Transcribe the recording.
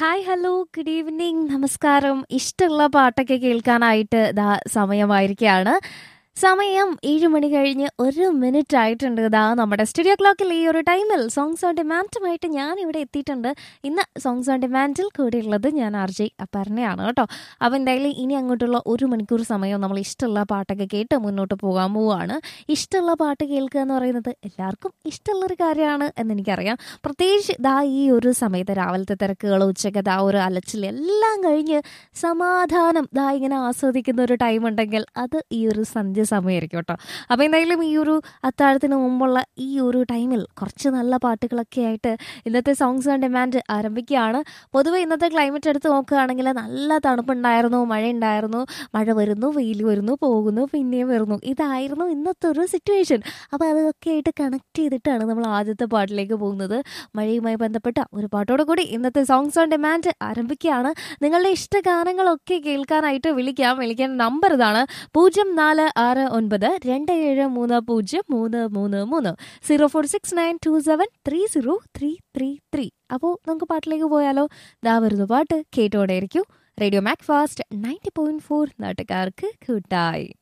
hi hello good evening നമസ്കാരം ഇഷ്ടമുള്ള പാട്ടൊക്കെ കേൾക്കാനായിട്ട് ദാ സമയമായിരിക്കുകയാണ് സമയം ഏഴ് മണി കഴിഞ്ഞ് ഒരു മിനിറ്റ് ആയിട്ടുണ്ട് ഇതാ നമ്മുടെ സ്റ്റുഡിയോ ക്ലോക്കിൽ ഈ ഒരു ടൈമിൽ സോങ്സ് ഓൺ ഡിമാൻഡുമായിട്ട് ഞാൻ ഇവിടെ എത്തിയിട്ടുണ്ട് ഇന്ന് സോങ്സ് ഓൺ ഡിമാൻഡിൽ കൂടെയുള്ളത് ഞാൻ ആർ ജെ അപ്പറിനെയാണ് കേട്ടോ അപ്പോൾ എന്തായാലും ഇനി അങ്ങോട്ടുള്ള ഒരു മണിക്കൂർ സമയം നമ്മൾ ഇഷ്ടമുള്ള പാട്ടൊക്കെ കേട്ട് മുന്നോട്ട് പോകാൻ പോവുകയാണ് ഇഷ്ടമുള്ള പാട്ട് കേൾക്കുക എന്ന് പറയുന്നത് എല്ലാവർക്കും ഇഷ്ടമുള്ളൊരു കാര്യമാണ് എന്ന് എനിക്കറിയാം പ്രത്യേകിച്ച് ദാ ഈ ഒരു സമയത്ത് രാവിലത്തെ തിരക്കുകൾ ഉച്ചയ്ക്ക് ദാ ഒരു അലച്ചിൽ എല്ലാം കഴിഞ്ഞ് സമാധാനം ദാ ഇങ്ങനെ ആസ്വദിക്കുന്ന ഒരു ടൈം ഉണ്ടെങ്കിൽ അത് ഈ ഒരു സന്ധ്യ സമയമായിരിക്കും കേട്ടോ അപ്പോൾ എന്തായാലും ഈ ഒരു അത്താഴത്തിന് മുമ്പുള്ള ഈ ഒരു ടൈമിൽ കുറച്ച് നല്ല പാട്ടുകളൊക്കെ ആയിട്ട് ഇന്നത്തെ സോങ്സ് ഓൺ ഡിമാൻഡ് ആരംഭിക്കുകയാണ് പൊതുവെ ഇന്നത്തെ ക്ലൈമറ്റ് എടുത്ത് നോക്കുകയാണെങ്കിൽ നല്ല തണുപ്പുണ്ടായിരുന്നു മഴ ഉണ്ടായിരുന്നു മഴ വരുന്നു വെയിൽ വരുന്നു പോകുന്നു പിന്നെയും വരുന്നു ഇതായിരുന്നു ഇന്നത്തെ ഒരു സിറ്റുവേഷൻ അപ്പോൾ അതൊക്കെ ആയിട്ട് കണക്ട് ചെയ്തിട്ടാണ് നമ്മൾ ആദ്യത്തെ പാട്ടിലേക്ക് പോകുന്നത് മഴയുമായി ബന്ധപ്പെട്ട ഒരു പാട്ടോട് കൂടി ഇന്നത്തെ സോങ്സ് ഓൺ ഡിമാൻഡ് ആരംഭിക്കുകയാണ് നിങ്ങളുടെ ഇഷ്ട ഗാനങ്ങളൊക്കെ കേൾക്കാനായിട്ട് വിളിക്കാം വിളിക്കേണ്ട നമ്പർ ഇതാണ് പൂജ്യം നാല് ആറ് ഒൻപത് രണ്ട് ഏഴ് മൂന്ന് പൂജ്യം മൂന്ന് മൂന്ന് മൂന്ന് zero four six nine two seven three zero three three three അപ്പോൾ നമുക്ക് പാട്ടിലേക്ക് പോയാലോ ദാ വരുന്നു പാട്ട് കേട്ടോടെ ആയിരിക്കും radio Mac Fast ninety point four നാട്ടുകാർക്ക് കൂട്ടായി